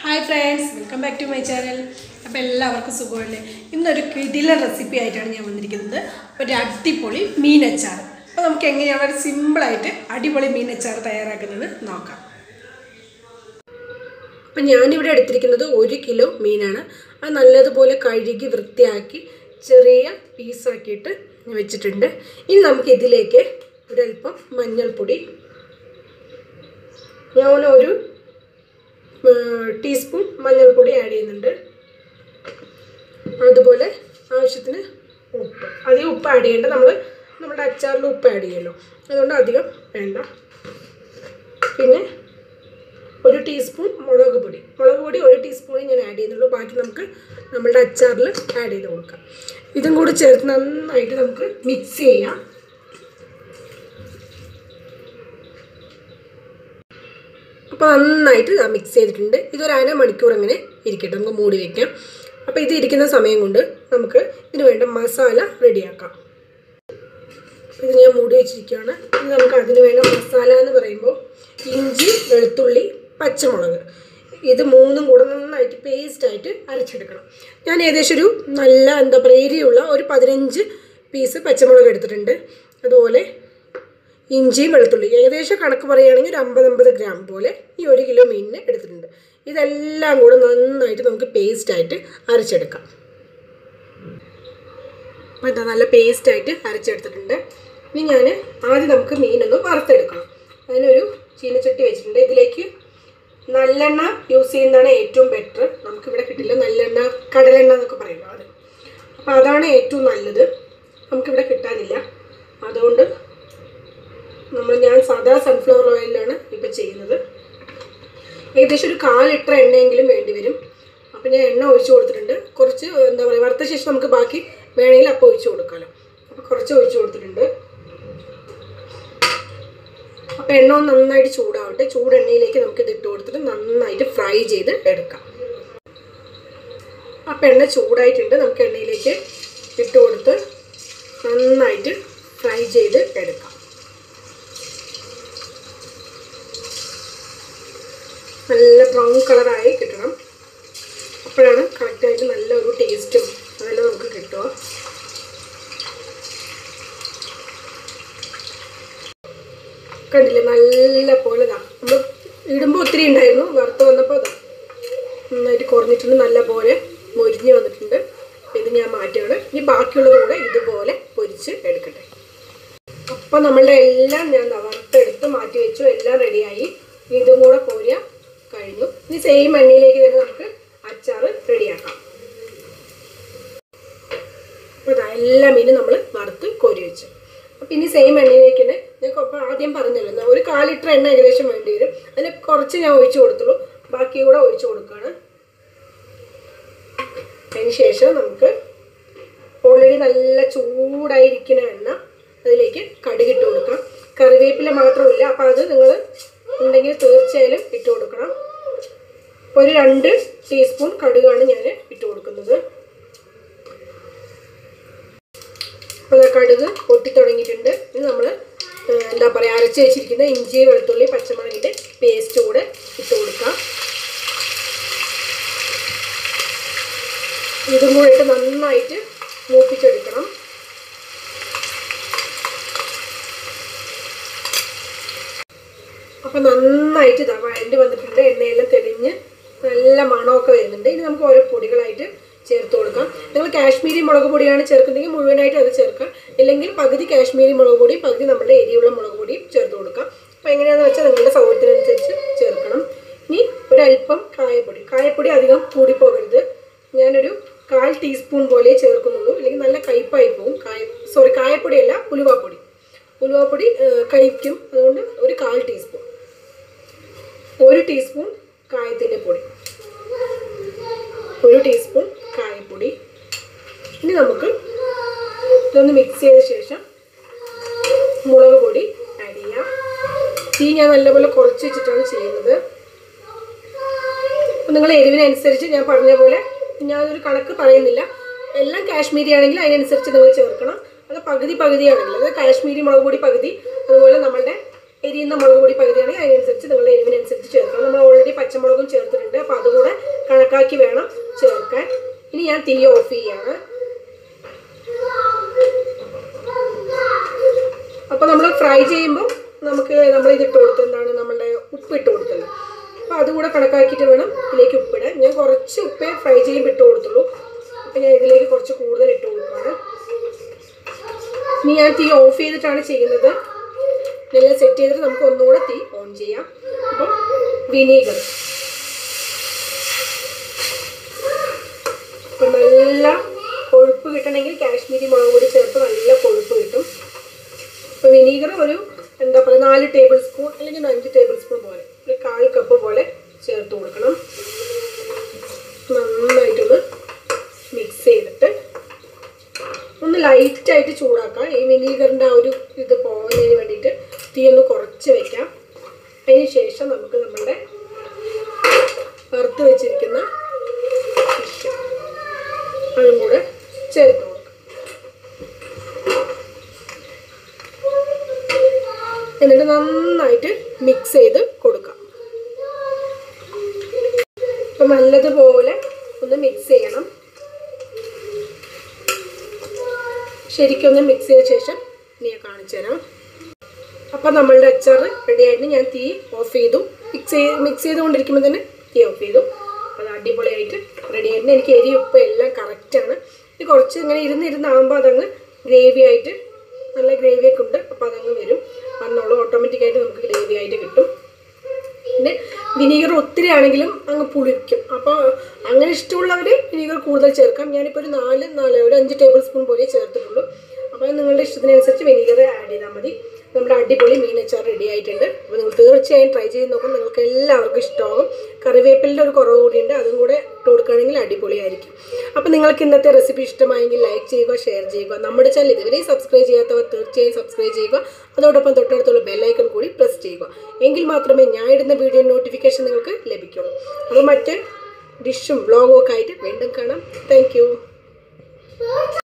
hi friends welcome back to my channel അപ്പോൾ എല്ലാവർക്കും സുഖമല്ലേ ഇന്നൊരു കിടിലൻ റെസിപ്പി ആയിട്ടാണ് ഞാൻ വന്നിരിക്കുന്നത് ഒരു അടിപൊളി മീൻ അച്ചാർ അപ്പോൾ നമുക്ക് എങ്ങനെയാണ് വളരെ സിമ്പിളായിട്ട് അടിപൊളി മീൻ അച്ചാർ തയ്യാറാക്കുന്നത് നോക്കാം അപ്പം ഞാനിവിടെ എടുത്തിരിക്കുന്നത് ഒരു കിലോ മീനാണ് അത് നല്ലതുപോലെ കഴുകി വൃത്തിയാക്കി ചെറിയ പീസാക്കിയിട്ട് വെച്ചിട്ടുണ്ട് ഇനി നമുക്ക് ഇതിലേക്ക് ഒരല്പം മഞ്ഞൾപ്പൊടി ഞാൻ ഒരു ടീസ്പൂൺ മഞ്ഞൾപ്പൊടി ആഡ് ചെയ്യുന്നുണ്ട് അതുപോലെ ആവശ്യത്തിന് ഉപ്പ് അധികം ഉപ്പ് ആഡ് ചെയ്യേണ്ട നമ്മൾ നമ്മുടെ അച്ചാറിൽ ഉപ്പ് ആഡ് ചെയ്യുമല്ലോ അതുകൊണ്ട് അധികം വേണ്ട പിന്നെ ഒരു ടീസ്പൂൺ മുളക് പൊടി മുളക് പൊടി ഒരു ടീസ്പൂൺ ഞാൻ ആഡ് ചെയ്യുന്നുള്ളൂ ബാക്കി നമുക്ക് നമ്മളുടെ അച്ചാറിൽ ആഡ് ചെയ്ത് കൊടുക്കാം ഇതും കൂടി ചേർത്ത് നന്നായിട്ട് നമുക്ക് മിക്സ് ചെയ്യാം അപ്പോൾ നന്നായിട്ട് മിക്സ് ചെയ്തിട്ടുണ്ട് ഇതൊരു അര മണിക്കൂർ അങ്ങനെ ഇരിക്കട്ടെ നമുക്ക് മൂടി വയ്ക്കാം അപ്പോൾ ഇത് ഇരിക്കുന്ന സമയം കൊണ്ട് നമുക്ക് ഇതിന് വേണ്ട മസാല റെഡിയാക്കാം ഇത് ഞാൻ മൂടി വെച്ചിരിക്കുകയാണ് ഇനി നമുക്ക് അതിന് വേണ്ട മസാല എന്ന് പറയുമ്പോൾ ഇഞ്ചി വെളുത്തുള്ളി പച്ചമുളക് ഇത് മൂന്നും കൂടെ നന്നായിട്ട് പേസ്റ്റായിട്ട് അരച്ചെടുക്കണം ഞാൻ ഏകദേശം ഒരു നല്ല എന്താ പറയുക എരിയുള്ള ഒരു പതിനഞ്ച് പീസ് പച്ചമുളക് എടുത്തിട്ടുണ്ട് അതുപോലെ ഇഞ്ചിയും വെളുത്തുള്ളി ഏകദേശം കണക്ക് പറയുകയാണെങ്കിൽ ഒരു അമ്പത് അമ്പത് ഗ്രാം പോലെ ഈ ഒരു കിലോ മീനിന് എടുത്തിട്ടുണ്ട് ഇതെല്ലാം കൂടെ നന്നായിട്ട് നമുക്ക് പേസ്റ്റായിട്ട് അരച്ചെടുക്കാം അപ്പോൾ ഇതാ നല്ല പേസ്റ്റായിട്ട് അരച്ചെടുത്തിട്ടുണ്ട് ഇനി ഞാൻ ആദ്യം നമുക്ക് മീനൊന്ന് വറുത്തെടുക്കണം അതിനൊരു ചീനച്ചട്ടി വെച്ചിട്ടുണ്ട് ഇതിലേക്ക് നല്ലെണ്ണ യൂസ് ചെയ്യുന്നതാണ് ഏറ്റവും ബെറ്റർ നമുക്കിവിടെ കിട്ടില്ല നല്ലെണ്ണ കടലെണ്ണ എന്നൊക്കെ പറയുമല്ലോ അത് അപ്പോൾ അതാണ് ഏറ്റവും നല്ലത് നമുക്കിവിടെ കിട്ടാനില്ല അതുകൊണ്ട് നമ്മൾ ഞാൻ സാധാ സൺഫ്ലവർ ഓയിലാണ് ഇപ്പോൾ ചെയ്യുന്നത് ഏകദേശം ഒരു കാൽ ലിറ്റർ എണ്ണയെങ്കിലും വേണ്ടി വരും അപ്പോൾ ഞാൻ എണ്ണ ഒഴിച്ചു കൊടുത്തിട്ടുണ്ട് കുറച്ച് എന്താ പറയുക വറുത്ത ശേഷം നമുക്ക് ബാക്കി വേണമെങ്കിൽ അപ്പോൾ ഒഴിച്ചു കൊടുക്കാമല്ലോ അപ്പോൾ കുറച്ച് ഒഴിച്ചു കൊടുത്തിട്ടുണ്ട് അപ്പോൾ എണ്ണ ഒന്ന് നന്നായിട്ട് ചൂടാവട്ടെ ചൂടെണ്ണയിലേക്ക് നമുക്ക് ഇത് ഇട്ട് കൊടുത്തിട്ട് നന്നായിട്ട് ഫ്രൈ ചെയ്ത് എടുക്കാം അപ്പോൾ എണ്ണ ചൂടായിട്ടുണ്ട് നമുക്ക് എണ്ണയിലേക്ക് ഇട്ട് കൊടുത്ത് നന്നായിട്ട് ഫ്രൈ ചെയ്ത് എടുക്കാം നല്ല ബ്രൗൺ കളറായി കിട്ടണം അപ്പോഴാണ് കറക്റ്റായിട്ട് നല്ല ഒരു ടേസ്റ്റും അതെല്ലാം നമുക്ക് കിട്ടുക കണ്ടില്ലേ നല്ല പോലെ ഇതാ നമ്മൾ ഇടുമ്പോൾ ഒത്തിരി ഉണ്ടായിരുന്നു വറുത്ത് വന്നപ്പോൾ ഇതാ നന്നായിട്ട് കുറഞ്ഞിട്ടുണ്ട് നല്ല പോലെ മൊരിഞ്ഞ് വന്നിട്ടുണ്ട് ഇത് ഞാൻ മാറ്റുകയാണ് ഇനി ബാക്കിയുള്ളത് കൂടെ ഇതുപോലെ പൊരിച്ച് എടുക്കട്ടെ അപ്പോൾ നമ്മളുടെ എല്ലാം ഞാൻ വറുത്തെടുത്ത് മാറ്റി വെച്ചു എല്ലാം റെഡിയായി ഇതും കൂടെ കോരിയ കഴിഞ്ഞു ഇനി സെയിം എണ്ണയിലേക്ക് തന്നെ നമുക്ക് അച്ചാർ റെഡിയാക്കാം അപ്പോൾ ഇതാ എല്ലാ മീനും നമ്മൾ വറുത്ത് കോരി വെച്ചു അപ്പം ഇനി സെയിം എണ്ണയിലേക്ക് തന്നെ ഞാൻ ഇപ്പോൾ ആദ്യം പറഞ്ഞല്ലോ എന്നാ ഒരു കാൽ ലിറ്റർ എണ്ണ ഏകദേശം വേണ്ടി വരും അതിൽ കുറച്ച് ഞാൻ ഒഴിച്ചു കൊടുത്തുള്ളൂ ബാക്കി കൂടെ ഒഴിച്ചു കൊടുക്കുകയാണ് അതിന് ശേഷം നമുക്ക് ഓൾറെഡി നല്ല ചൂടായിരിക്കുന്ന എണ്ണ അതിലേക്ക് കടുകിട്ട് കൊടുക്കാം കറിവേപ്പില മാത്രമില്ല അപ്പോൾ അത് നിങ്ങൾ ഉണ്ടെങ്കിൽ തീർച്ചയായും ഇട്ട് കൊടുക്കണം ഒരു രണ്ട് ടീസ്പൂൺ കടുകാണ് ഞാൻ ഇട്ട് കൊടുക്കുന്നത് അപ്പോൾ കടുക് പൊട്ടി തുടങ്ങിയിട്ടുണ്ട് ഇനി നമ്മൾ എന്താ പറയുക അരച്ച് വെച്ചിരിക്കുന്ന ഇഞ്ചി വെളുത്തുള്ളി പച്ചമുളകിൻ്റെ പേസ്റ്റ് കൂടെ ഇട്ട് കൊടുക്കാം ഇതും കൂടെ ഇട്ട് നന്നായിട്ട് മൂപ്പിച്ചെടുക്കണം അപ്പോൾ നന്നായിട്ട് ഇതാ വഴണ്ടി വന്നിട്ടുണ്ട് എണ്ണയെല്ലാം തെളിഞ്ഞ് നല്ല മണമൊക്കെ വരുന്നുണ്ട് ഇനി നമുക്ക് ഓരോ പൊടികളായിട്ട് ചേർത്ത് കൊടുക്കാം നിങ്ങൾ കാശ്മീരി മുളക് പൊടിയാണ് ചേർക്കുന്നതെങ്കിൽ മുഴുവനായിട്ട് അത് ചേർക്കാം ഇല്ലെങ്കിൽ പകുതി കാശ്മീരി മുളക് പൊടിയും പകുതി നമ്മുടെ എരിയുള്ള മുളക് പൊടിയും ചേർത്ത് കൊടുക്കാം അപ്പോൾ എങ്ങനെയാണെന്ന് വെച്ചാൽ നിങ്ങളുടെ സൗകര്യത്തിനനുസരിച്ച് ചേർക്കണം ഇനി ഒരല്പം കായപ്പൊടി കായപ്പൊടി അധികം കൂടിപ്പോകരുത് ഞാനൊരു കാൽ ടീസ്പൂൺ പോലെ ചേർക്കുന്നുള്ളൂ അല്ലെങ്കിൽ നല്ല കയ്പായി പോകും കായ സോറി കായപ്പൊടിയല്ല ഉലുവാപ്പൊടി ഉലുവാപ്പൊടി കഴിക്കും അതുകൊണ്ട് ഒരു കാൽ ടീസ്പൂൺ ഒരു ടീസ്പൂൺ കായത്തിൻ്റെ പൊടി ഒരു ടീസ്പൂൺ കായപ്പൊടി ഇനി നമുക്ക് ഇതൊന്ന് മിക്സ് ചെയ്ത ശേഷം മുളക് പൊടി ആഡ് ചെയ്യാം തീ ഞാൻ നല്ലപോലെ കുറച്ച് വെച്ചിട്ടാണ് ചെയ്യുന്നത് നിങ്ങൾ എരിവിനനുസരിച്ച് ഞാൻ പറഞ്ഞ പോലെ ഞാനൊരു കണക്ക് പറയുന്നില്ല എല്ലാം കാശ്മീരി ആണെങ്കിൽ അതിനനുസരിച്ച് നിങ്ങൾ ചേർക്കണം അത് പകുതി പകുതിയാണെങ്കിൽ അത് കാശ്മീരി മുളക് പൊടി പകുതി അതുപോലെ നമ്മളുടെ എരിയുന്ന മുളക് പൊടി പകുതിയാണെങ്കിൽ അതിനനുസരിച്ച് നിങ്ങളുടെ എരിവിനനുസരിച്ച് ചേർക്കണം നമ്മൾ ഓൾറെഡി പച്ചമുളകും ചേർത്തിട്ടുണ്ട് അപ്പോൾ അതുകൂടെ കണക്കാക്കി വേണം ചേർക്കാൻ ഇനി ഞാൻ തീ ഓഫ് ചെയ്യാണ് അപ്പോൾ നമ്മൾ ഫ്രൈ ചെയ്യുമ്പോൾ നമുക്ക് നമ്മൾ ഇതിട്ട് കൊടുത്ത് എന്താണ് നമ്മളുടെ ഉപ്പ് ഇട്ട് കൊടുത്തല്ലോ അപ്പോൾ അതുകൂടെ കണക്കാക്കിയിട്ട് വേണം ഇതിലേക്ക് ഉപ്പിടാൻ ഞാൻ കുറച്ച് ഉപ്പേ ഫ്രൈ ചെയ്യുമ്പോൾ ഇട്ട് കൊടുത്തുള്ളൂ അപ്പോൾ ഞാൻ ഇതിലേക്ക് കുറച്ച് കൂടുതൽ ഇട്ട് കൊടുക്കുകയാണ് ഇനി ഞാൻ തീ ഓഫ് ചെയ്തിട്ടാണ് ചെയ്യുന്നത് ഇതെല്ലാം സെറ്റ് ചെയ്തിട്ട് നമുക്ക് ഒന്നുകൂടെ തീ ഓൺ ചെയ്യാം അപ്പം വിനീഗർ അപ്പം നല്ല കൊഴുപ്പ് കിട്ടണമെങ്കിൽ കാശ്മീരി മുളക് പൊടി ചേർത്ത് നല്ല കൊഴുപ്പ് കിട്ടും അപ്പോൾ വിനീഗർ ഒരു എന്താ പറയുക നാല് ടേബിൾ സ്പൂൺ അല്ലെങ്കിൽ ഒരു അഞ്ച് ടേബിൾ സ്പൂൺ പോലെ ഒരു കാൽ കപ്പ് പോലെ ചേർത്ത് കൊടുക്കണം നന്നായിട്ടൊന്ന് മിക്സ് ചെയ്തിട്ട് ഒന്ന് ലൈറ്റായിട്ട് ചൂടാക്കാം ഈ വിനീഗറിൻ്റെ ആ ഒരു ഇത് പോകുന്നതിന് വേണ്ടിയിട്ട് തീ ഒന്ന് കുറച്ച് വെക്കാം അതിന് ശേഷം നമുക്ക് നമ്മളുടെ വറുത്ത് വെച്ചിരിക്കുന്ന ഫിഷ് അതും കൂടെ ചേർത്ത് കൊടുക്കാം എന്നിട്ട് നന്നായിട്ട് മിക്സ് ചെയ്ത് കൊടുക്കാം അപ്പം നല്ലതുപോലെ ഒന്ന് മിക്സ് ചെയ്യണം ശരിക്കൊന്ന് മിക്സ് ചെയ്ത ശേഷം ഇനി ഞാൻ കാണിച്ചു തരാം അപ്പം നമ്മളുടെ അച്ചാർ റെഡി ആയിട്ട് ഞാൻ തീ ഓഫ് ചെയ്തു മിക്സ് ചെയ്ത് മിക്സ് ചെയ്തുകൊണ്ടിരിക്കുമ്പോൾ തന്നെ തീ ഓഫ് ചെയ്തു അത് അടിപൊളിയായിട്ട് റെഡി ആയിട്ട് എനിക്ക് എരി ഉപ്പ് എല്ലാം കറക്റ്റാണ് ഇത് കുറച്ച് ഇങ്ങനെ ഇരുന്നിരുന്നാകുമ്പോൾ അതങ്ങ് ഗ്രേവി ആയിട്ട് നല്ല ഗ്രേവി ഒക്കെ ഉണ്ട് അപ്പോൾ അതങ്ങ് വരും വന്നോളൂ ഓട്ടോമാറ്റിക്കായിട്ട് നമുക്ക് ഗ്രേവി ആയിട്ട് കിട്ടും പിന്നെ വിനീഗർ ഒത്തിരി ആണെങ്കിലും അങ്ങ് പുളിക്കും അപ്പോൾ അങ്ങനെ ഇഷ്ടമുള്ളവർ വിനീഗർ കൂടുതൽ ചേർക്കാം ഞാനിപ്പോൾ ഒരു നാല് നാല് ഒരു അഞ്ച് ടേബിൾ സ്പൂൺ പോലെ ചേർത്തിട്ടുള്ളൂ അപ്പോൾ നിങ്ങളുടെ ഇഷ്ടത്തിനനുസരിച്ച് വിനീഗർ ആഡ് ചെയ്താൽ മതി നമ്മുടെ അടിപൊളി മീൻ അച്ചാർ റെഡി ആയിട്ടുണ്ട് അപ്പോൾ നിങ്ങൾ തീർച്ചയായും ട്രൈ ചെയ്ത് നോക്കും നിങ്ങൾക്ക് എല്ലാവർക്കും ഇഷ്ടമാകും കറിവേപ്പിലിൻ്റെ ഒരു കുറവ് കൂടിയുണ്ട് അതും കൂടെ ഇട്ട് കൊടുക്കുകയാണെങ്കിൽ അടിപൊളിയായിരിക്കും അപ്പോൾ നിങ്ങൾക്ക് ഇന്നത്തെ റെസിപ്പി ഇഷ്ടമായെങ്കിൽ ലൈക്ക് ചെയ്യുക ഷെയർ ചെയ്യുക നമ്മുടെ ചാനൽ ഇതുവരെ സബ്സ്ക്രൈബ് ചെയ്യാത്തവർ തീർച്ചയായും സബ്സ്ക്രൈബ് ചെയ്യുക അതോടൊപ്പം തൊട്ടടുത്തുള്ള ബെല്ലൈക്കൺ കൂടി പ്രസ് ചെയ്യുക എങ്കിൽ മാത്രമേ ഞാൻ ഇടുന്ന വീഡിയോ നോട്ടിഫിക്കേഷൻ നിങ്ങൾക്ക് ലഭിക്കുള്ളൂ അപ്പോൾ മറ്റ് ഡിഷും വ്ളോഗും ഒക്കെ ആയിട്ട് വീണ്ടും കാണാം താങ്ക്